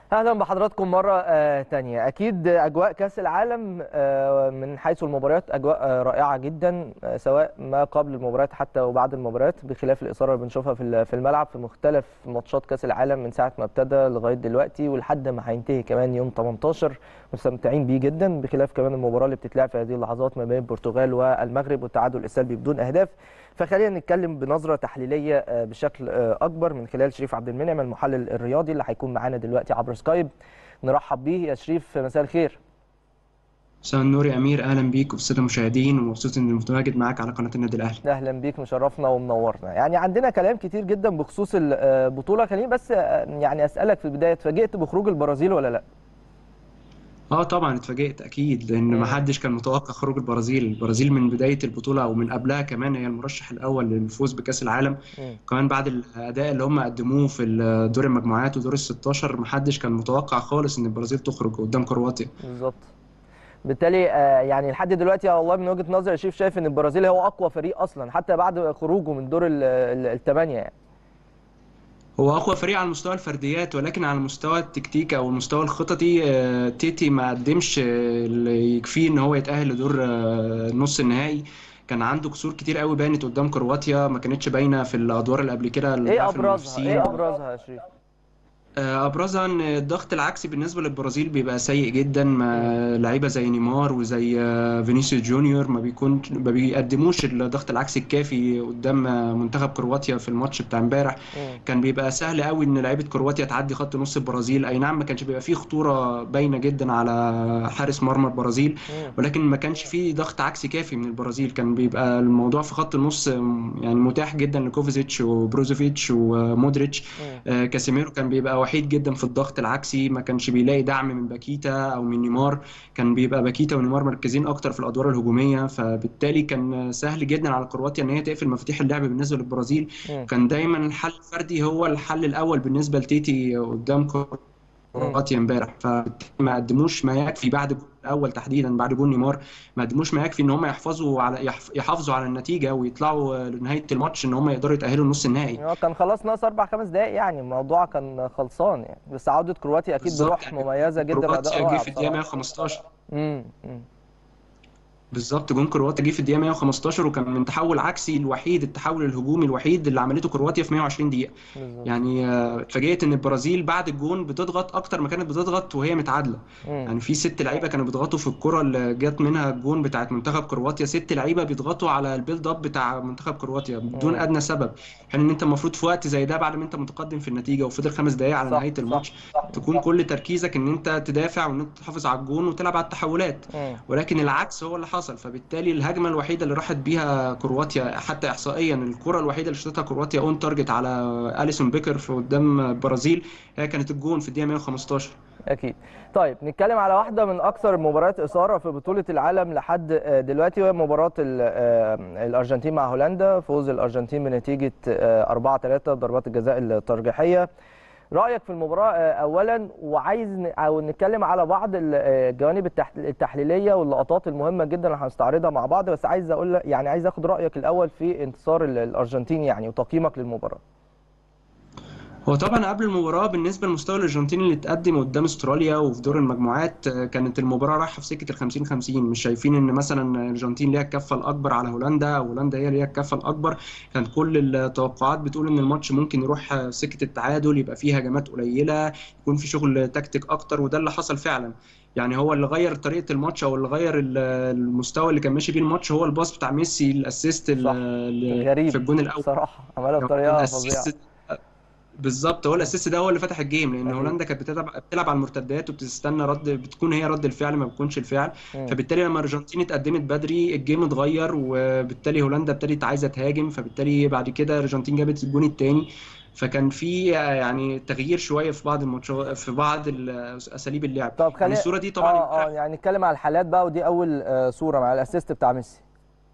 اهلا بحضراتكم مره آه تانية اكيد اجواء كاس العالم آه من حيث المباريات اجواء آه رائعه جدا آه سواء ما قبل المباريات حتى وبعد المباريات بخلاف الاثاره اللي بنشوفها في في الملعب في مختلف ماتشات كاس العالم من ساعه ما ابتدى لغايه دلوقتي ولحد ما هينتهي كمان يوم 18 مستمتعين بيه جدا بخلاف كمان المباراه اللي بتتلعب في هذه اللحظات ما بين البرتغال والمغرب والتعادل السلبي بدون اهداف فخلينا نتكلم بنظره تحليليه بشكل اكبر من خلال شريف عبد المنعم المحلل الرياضي اللي هيكون معانا دلوقتي عبر سكايب نرحب بيه يا شريف مساء الخير مساء النور يا امير اهلا بيك وبالساده المشاهدين ومبسوط اني متواجد معاك على قناه النادي الاهلي اهلا بيك مشرفنا ومنورنا يعني عندنا كلام كتير جدا بخصوص البطوله خليني بس يعني اسالك في البدايه اتفاجئت بخروج البرازيل ولا لا اه طبعا اتفاجئت اكيد لان ما حدش كان متوقع خروج البرازيل البرازيل من بدايه البطوله او من قبلها كمان هي المرشح الاول للفوز بكاس العالم مم. كمان بعد الاداء اللي هم قدموه في دور المجموعات ودور ال 16 ما حدش كان متوقع خالص ان البرازيل تخرج قدام كرواتيا بالظبط بالتالي يعني لحد دلوقتي والله من وجهه نظري يا شريف شايف ان البرازيل هو اقوى فريق اصلا حتى بعد خروجه من دور الثمانيه يعني هو اقوى فريق على مستوى الفرديات ولكن على مستوى التكتيك او المستوى الخططي تيتي ما قدمش اللي يكفيه ان هو يتاهل لدور نص النهائي كان عنده كسور كتير قوي بانت قدام كرواتيا ما كانتش باينه في الادوار اللي قبل كده ايه ابرزها ايه ابرزها يا شريف ابرزها ان الضغط العكسي بالنسبه للبرازيل بيبقى سيء جدا ما لعيبه زي نيمار وزي فينيسيوس جونيور ما بيكون ما بيقدموش الضغط العكسي الكافي قدام منتخب كرواتيا في الماتش بتاع امبارح كان بيبقى سهل قوي ان لعيبه كرواتيا تعدي خط نص البرازيل اي نعم ما كانش بيبقى فيه خطوره باينه جدا على حارس مرمى البرازيل ولكن ما كانش فيه ضغط عكسي كافي من البرازيل كان بيبقى الموضوع في خط النص يعني متاح جدا لكوفيزيتش وبروزوفيتش ومودريتش كاسيميرو كان بيبقى وحيد جدا في الضغط العكسي ما كانش بيلاقي دعم من باكيتا او من نيمار كان بيبقى باكيتا ونيمار مركزين اكتر في الادوار الهجوميه فبالتالي كان سهل جدا على كرواتيا ان هي تقفل مفاتيح اللعب بالنسبه للبرازيل كان دايما الحل الفردي هو الحل الاول بالنسبه لتيتي قدام كرواتيا امبارح فما قدموش ما يكفي بعد الاول تحديدا بعد جول نيمار ما قدموش ما يكفي ان هم يحفظوا على يحافظوا على النتيجه ويطلعوا لنهايه الماتش ان هم يقدروا يتاهلوا نص النهائي كان خلاص ناقص اربع خمس دقائق يعني الموضوع كان خلصان يعني بس عوده كرواتيا اكيد بروح يعني مميزه جدا كرواتيا جه في الدقيقه 115 امم بالظبط جون كرواتيا جه في الدقيقه 115 وكان من تحول عكسي الوحيد التحول الهجومي الوحيد اللي عملته كرواتيا في 120 دقيقه بالزبط. يعني اتفاجئت ان البرازيل بعد الجون بتضغط اكتر ما كانت بتضغط وهي متعادله مم. يعني في ست لعيبه كانوا بيضغطوا في الكره اللي جت منها الجون بتاعت منتخب كرواتيا ست لعيبه بيضغطوا على البيلد اب بتاع منتخب كرواتيا بدون مم. ادنى سبب يعني ان انت المفروض في وقت زي ده بعد ما انت متقدم في النتيجه وفضل خمس دقائق على صح. نهايه الماتش صح. صح. تكون صح. كل تركيزك ان انت تدافع وان انت تحافظ على الجون وتلعب على التحولات مم. ولكن العكس هو اللي حصل فبالتالي الهجمه الوحيده اللي راحت بيها كرواتيا حتى احصائيا الكره الوحيده اللي شاطتها كرواتيا اون تارجت على اليسون بيكر في قدام البرازيل هي كانت الجون في الدقيقه 115 اكيد طيب نتكلم على واحده من اكثر المباريات اثاره في بطوله العالم لحد دلوقتي وهي مباراه الارجنتين مع هولندا فوز الارجنتين بنتيجه 4 3 ضربات الجزاء الترجيحيه رايك في المباراه اولا وعايز او نتكلم على بعض الجوانب التحليليه واللقطات المهمه جدا اللي هنستعرضها مع بعض بس عايز اقول يعني عايز اخد رايك الاول في انتصار الارجنتين يعني وتقييمك للمباراه هو طبعا قبل المباراه بالنسبه لمستوى الارجنتين اللي اتقدم قدام استراليا وفي دور المجموعات كانت المباراه رايحه في سكه ال 50 50 مش شايفين ان مثلا الارجنتين ليها الكفه الاكبر على هولندا او هولندا هي ليها الكفه الاكبر كانت كل التوقعات بتقول ان الماتش ممكن يروح سكه التعادل يبقى فيه هجمات قليله يكون في شغل تكتيك اكتر وده اللي حصل فعلا يعني هو اللي غير طريقه الماتش او اللي غير المستوى اللي كان ماشي بيه الماتش هو الباص بتاع ميسي الاسيست غريب في الجون الاول بصراحه عملها بطريقه فظيعه بالظبط هو الاسيست ده هو اللي فتح الجيم لان هولندا كانت بتلعب بتلعب على المرتدات وبتستنى رد بتكون هي رد الفعل ما بتكونش الفعل م. فبالتالي لما الارجنتين اتقدمت بدري الجيم اتغير وبالتالي هولندا ابتدت عايزه تهاجم فبالتالي بعد كده الارجنتين جابت الجون الثاني فكان في يعني تغيير شويه في بعض الماتشات في بعض اساليب اللعب طب خلينا يعني الصوره دي طبعا اه اه يعني نتكلم على الحالات بقى ودي اول صوره مع الاسيست بتاع ميسي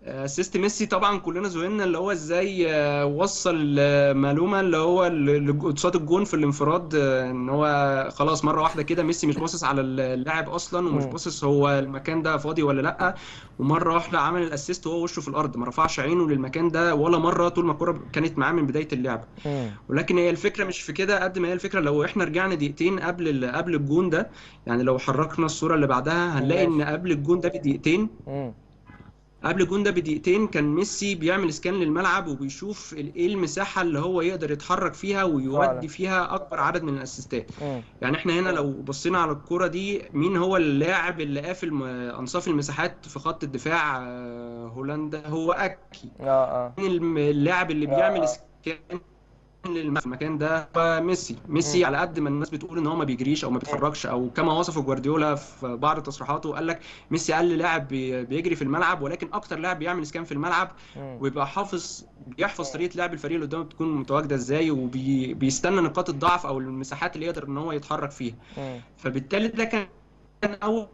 اسيست ميسي طبعا كلنا ذهلنا اللي هو ازاي آه، وصل المعلومه اللي هو ل- ل- قصاد الجون في الانفراد آه، ان هو خلاص مره واحده كده ميسي مش باصص على اللاعب اصلا ومش مم. باصص هو المكان ده فاضي ولا لا ومره واحده عمل الاسيست وهو وشه في الارض ما رفعش عينه للمكان ده ولا مره طول ما الكره كانت معاه من بدايه اللعبه مم. ولكن هي الفكره مش في كده قد ما هي الفكره لو احنا رجعنا دقيقتين قبل ال- قبل الجون ده يعني لو حركنا الصوره اللي بعدها هنلاقي ان ماشي. قبل الجون ده بدقيقتين مم. قبل الجون ده بدقيقتين كان ميسي بيعمل سكان للملعب وبيشوف ال- ايه المساحه اللي هو يقدر يتحرك فيها فعلا. ويودي فيها اكبر عدد من الاسيستات مم. يعني احنا هنا لو بصينا على الكرة دي مين هو اللاعب اللي قافل م- انصاف المساحات في خط الدفاع آه، هولندا هو اكي اه اه مين الم- اللاعب اللي بيعمل سكان للم- في المكان ده هو ميسي ميسي مم. على قد ما الناس بتقول ان هو ما بيجريش او ما بيتحركش او كما وصفه جوارديولا في بعض تصريحاته قال لك ميسي اقل لاعب بي- بيجري في الملعب ولكن اكتر لاعب بيعمل سكان في الملعب مم. ويبقى حافظ بيحفظ طريقه لعب الفريق اللي قدامه بتكون متواجده ازاي وبيستنى نقاط الضعف او المساحات اللي يقدر ان هو يتحرك فيها مم. فبالتالي ده كان اول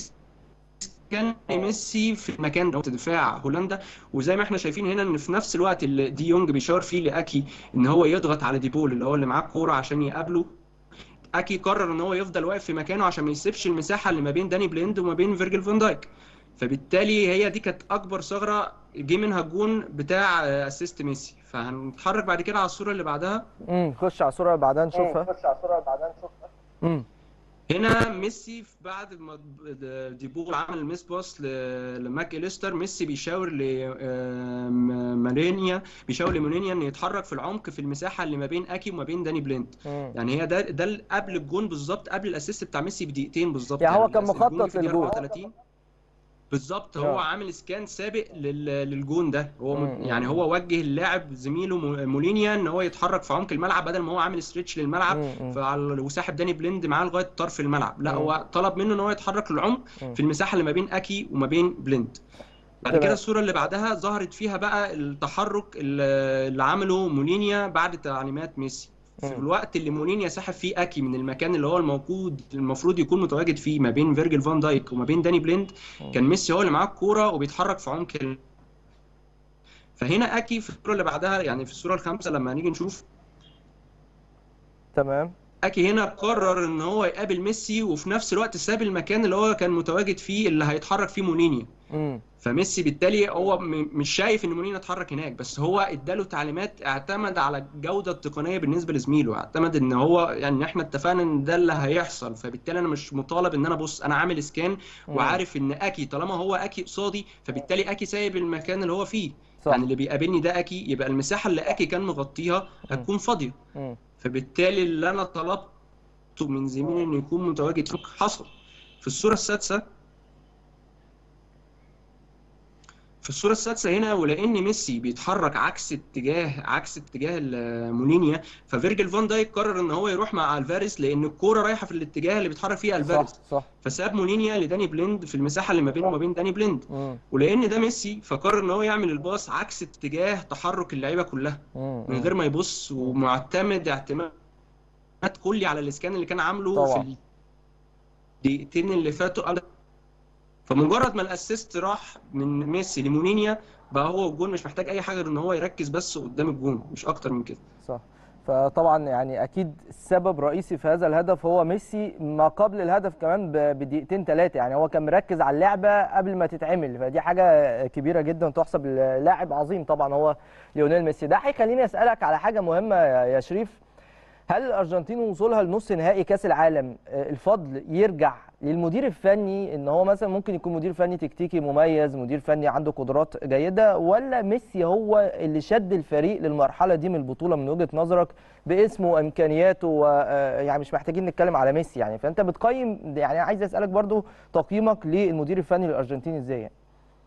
كان ميسي في المكان ده دفاع هولندا وزي ما احنا شايفين هنا ان في نفس الوقت اللي دي يونج بيشاور فيه لاكي ان هو يضغط على ديبول اللي هو اللي معاه الكوره عشان يقابله اكي قرر ان هو يفضل واقف في مكانه عشان ما يسيبش المساحه اللي ما بين داني بليند وما بين فيرجيل فان دايك فبالتالي هي دي كانت اكبر ثغره جه منها الجون بتاع آه، اسيست ميسي فهنتحرك بعد كده على الصوره اللي بعدها مم. خش على الصوره اللي بعدها نشوفها خش على الصوره اللي بعدها نشوفها مم. هنا ميسي في- بعد ما د- ديبول عمل الميس باس ل- لماك إليستر ميسي بيشاور لمالينيا بيشاور لمالينيا انه يتحرك في العمق في المساحه اللي ما بين اكي وما بين داني بليند مم. يعني هي ده ده ال- قبل الجون بالظبط قبل الاسيست بتاع ميسي بدقيقتين بالظبط يعني هو كان الأس- مخطط الجون في الدقيقة للجون. 34 بالظبط هو آه. عامل سكان سابق لل- للجون ده هو م- مم. يعني هو وجه اللاعب زميله مو- مولينيا ان هو يتحرك في عمق الملعب بدل ما هو عامل ستريتش للملعب مم. فعلى وساحب داني بليند معاه لغايه طرف الملعب لا مم. هو طلب منه ان هو يتحرك للعمق مم. في المساحه اللي ما بين اكي وما بين بليند بعد تمام. كده الصوره اللي بعدها ظهرت فيها بقى التحرك اللي اللي عمله مولينيا بعد تعليمات ميسي في مم. الوقت اللي مولينيا سحب فيه اكي من المكان اللي هو الموجود المفروض يكون متواجد فيه ما بين فيرجيل فان دايك وما بين داني بليند مم. كان ميسي هو اللي معاه الكوره وبيتحرك في عمق ال... فهنا اكي في الصوره اللي بعدها يعني في الصوره الخامسه لما نيجي نشوف تمام اكي هنا قرر ان هو يقابل ميسي وفي نفس الوقت ساب المكان اللي هو كان متواجد فيه اللي هيتحرك فيه مولينيا مم. فميسي بالتالي هو م- مش شايف ان مولينيا اتحرك هناك بس هو اداله تعليمات اعتمد على الجوده التقنيه بالنسبه لزميله اعتمد ان هو يعني احنا اتفقنا ان ده اللي هيحصل فبالتالي انا مش مطالب ان انا بص انا عامل سكان مم. وعارف ان اكي طالما هو اكي قصادي فبالتالي اكي سايب المكان اللي هو فيه صح يعني اللي بيقابلني ده اكي يبقى المساحه اللي اكي كان مغطيها هتكون فاضيه مم. فبالتالي اللي انا طلبته من زميلي انه يكون متواجد فيه حصل في الصوره السادسه في الصوره السادسه هنا ولان ميسي بيتحرك عكس اتجاه عكس اتجاه ال- مولينيا ففيرجيل فان دايك قرر ان هو يروح مع الفاريز لان الكوره رايحه في الاتجاه اللي بيتحرك فيه صح الفاريز صح فساب مولينيا لداني بليند في المساحه اللي ما بينه وما بين داني بليند مم. ولان ده ميسي فقرر ان هو يعمل الباص عكس اتجاه تحرك اللعيبه كلها مم. من غير ما يبص ومعتمد اعتماد كلي على الاسكان اللي كان عامله طبعا. في الدقيقتين اللي فاتوا قال فمجرد ما الاسيست راح من ميسي لمونينيا بقى هو الجون مش محتاج اي حاجه غير ان هو يركز بس قدام الجون مش اكتر من كده صح فطبعا يعني اكيد السبب رئيسي في هذا الهدف هو ميسي ما قبل الهدف كمان ب- بدقيقتين ثلاثه يعني هو كان مركز على اللعبه قبل ما تتعمل فدي حاجه كبيره جدا تحسب للاعب عظيم طبعا هو ليونيل ميسي ده هيخليني اسالك على حاجه مهمه يا يا شريف هل الارجنتين وصولها لنص نهائي كاس العالم آه، الفضل يرجع للمدير الفني ان هو مثلا ممكن يكون مدير فني تكتيكي مميز مدير فني عنده قدرات جيده ولا ميسي هو اللي شد الفريق للمرحله دي من البطوله من وجهه نظرك باسمه وامكانياته و- يعني مش محتاجين نتكلم على ميسي يعني فانت بتقيم يعني عايز اسالك برضو تقييمك للمدير الفني للارجنتين ازاي يعني؟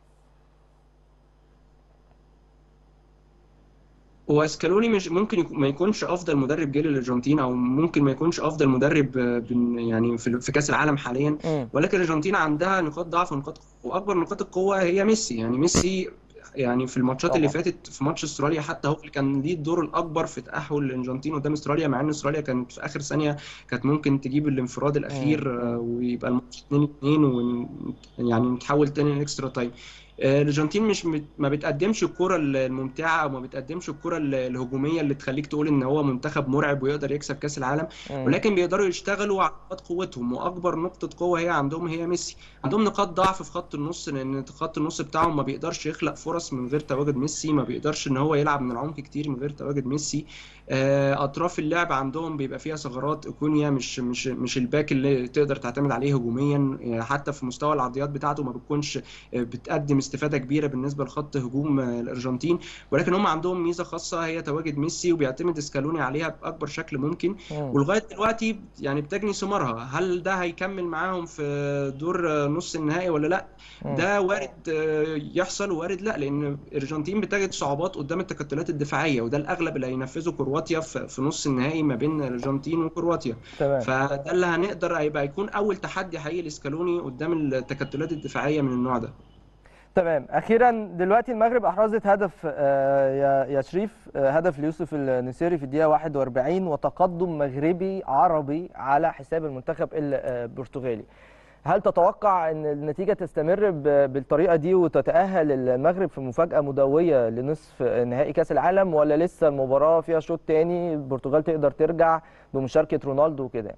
هو اسكالوني مش ممكن يكون ما يكونش افضل مدرب جه للارجنتين او ممكن ما يكونش افضل مدرب آه، بن- يعني في في كاس العالم حاليا مم. ولكن الارجنتين عندها نقاط ضعف ونقاط قوه واكبر نقاط القوه هي ميسي يعني ميسي يعني في الماتشات اللي طبعا. فاتت في ماتش استراليا حتى هو اللي كان ليه الدور الاكبر في تاهل الارجنتين قدام استراليا مع ان استراليا كانت في اخر ثانيه كانت ممكن تجيب الانفراد الاخير مم. آه، ويبقى الماتش 2 2 ويعني نتحول تاني للاكسترا تايم آه، الارجنتين مش مت- ما بتقدمش الكرة الممتعة او ما بتقدمش الكرة ال- الهجومية اللي تخليك تقول ان هو منتخب مرعب ويقدر يكسب كأس العالم مم. ولكن بيقدروا يشتغلوا على نقاط قوتهم واكبر نقطة قوة هي عندهم هي ميسي عندهم نقاط ضعف في خط النص لان خط النص بتاعهم ما بيقدرش يخلق فرص من غير تواجد ميسي ما بيقدرش ان هو يلعب من العمق كتير من غير تواجد ميسي آه، اطراف اللعب عندهم بيبقى فيها ثغرات اكونيا مش مش مش الباك اللي تقدر تعتمد عليه هجوميا آه، حتى في مستوى العرضيات بتاعته ما بتكونش آه، بتقدم استفادة كبيرة بالنسبة لخط هجوم آه، الارجنتين ولكن هم عندهم ميزة خاصة هي تواجد ميسي وبيعتمد سكالوني عليها باكبر شكل ممكن مم. ولغايه دلوقتي يعني بتجني ثمارها هل ده هيكمل معاهم في دور نص النهائي ولا لا مم. ده وارد آه، يحصل ووارد لا لان الارجنتين بتجد صعوبات قدام التكتلات الدفاعيه وده الاغلب اللي هينفذه كرواتيا في في نص النهائي ما بين الارجنتين وكرواتيا تمام فده اللي هنقدر هيبقى يكون اول تحدي حقيقي لسكالوني قدام التكتلات الدفاعيه من النوع ده تمام اخيرا دلوقتي المغرب احرزت هدف آه، يا يا شريف آه، هدف ليوسف النسيري في الدقيقه 41 وتقدم مغربي عربي على حساب المنتخب البرتغالي هل تتوقع ان النتيجه تستمر ب- بالطريقه دي وتتاهل المغرب في مفاجاه مدويه لنصف نهائي كاس العالم ولا لسه المباراه فيها شوط تاني البرتغال تقدر ترجع بمشاركه رونالدو وكده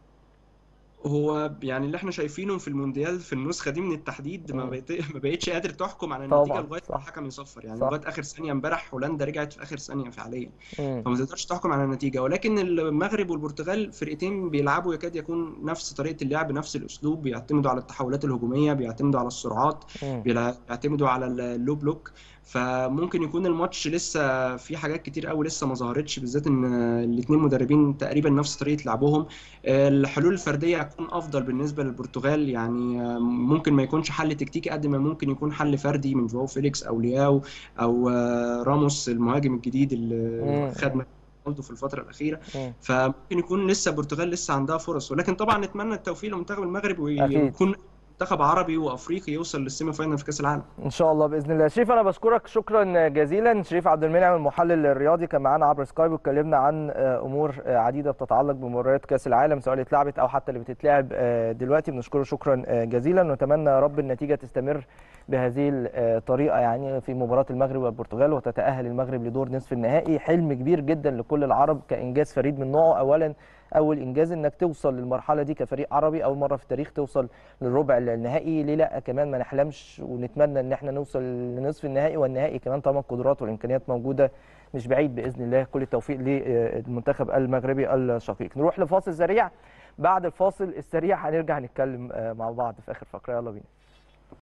هو يعني اللي احنا شايفينه في المونديال في النسخه دي من التحديد ما مم. بقيت ما بقتش قادر تحكم على النتيجه طبعا لغايه ما صح الحكم يصفر يعني صح لغايه اخر ثانيه امبارح هولندا رجعت في اخر ثانيه فعليا مم. فما تقدرش تحكم على النتيجه ولكن المغرب والبرتغال فرقتين بيلعبوا يكاد يكون نفس طريقه اللعب نفس الاسلوب بيعتمدوا على التحولات الهجوميه بيعتمدوا على السرعات مم. بيلع- بيعتمدوا على اللو بلوك فممكن يكون الماتش لسه في حاجات كتير قوي لسه ما ظهرتش بالذات ان الاثنين مدربين تقريبا نفس طريقه لعبهم الحلول الفرديه هتكون افضل بالنسبه للبرتغال يعني ممكن ما يكونش حل تكتيكي قد ما ممكن يكون حل فردي من جواو فيليكس او لياو او راموس المهاجم الجديد اللي مم. خد مكان رونالدو في الفتره الاخيره مم. فممكن يكون لسه البرتغال لسه عندها فرص ولكن طبعا نتمنى التوفيق لمنتخب المغرب اكيد ويكون منتخب عربي وافريقي يوصل للسيمي فاينل في كاس العالم ان شاء الله باذن الله شريف انا بشكرك شكرا جزيلا شريف عبد المنعم المحلل الرياضي كان معانا عبر سكايب واتكلمنا عن آه، امور آه، عديده بتتعلق بمباريات كاس العالم سواء اللي اتلعبت او حتى اللي بتتلعب آه، دلوقتي بنشكره شكرا آه، جزيلا ونتمنى يا رب النتيجه تستمر بهذه الطريقه يعني في مباراه المغرب والبرتغال وتتاهل المغرب لدور نصف النهائي حلم كبير جدا لكل العرب كانجاز فريد من نوعه اولا اول انجاز انك توصل للمرحله دي كفريق عربي اول مره في التاريخ توصل للربع النهائي ليه لا كمان ما نحلمش ونتمنى ان احنا نوصل لنصف النهائي والنهائي كمان طالما القدرات والامكانيات موجوده مش بعيد باذن الله كل التوفيق للمنتخب المغربي الشقيق نروح لفاصل سريع بعد الفاصل السريع هنرجع نتكلم آه، مع بعض في اخر فقره يلا بينا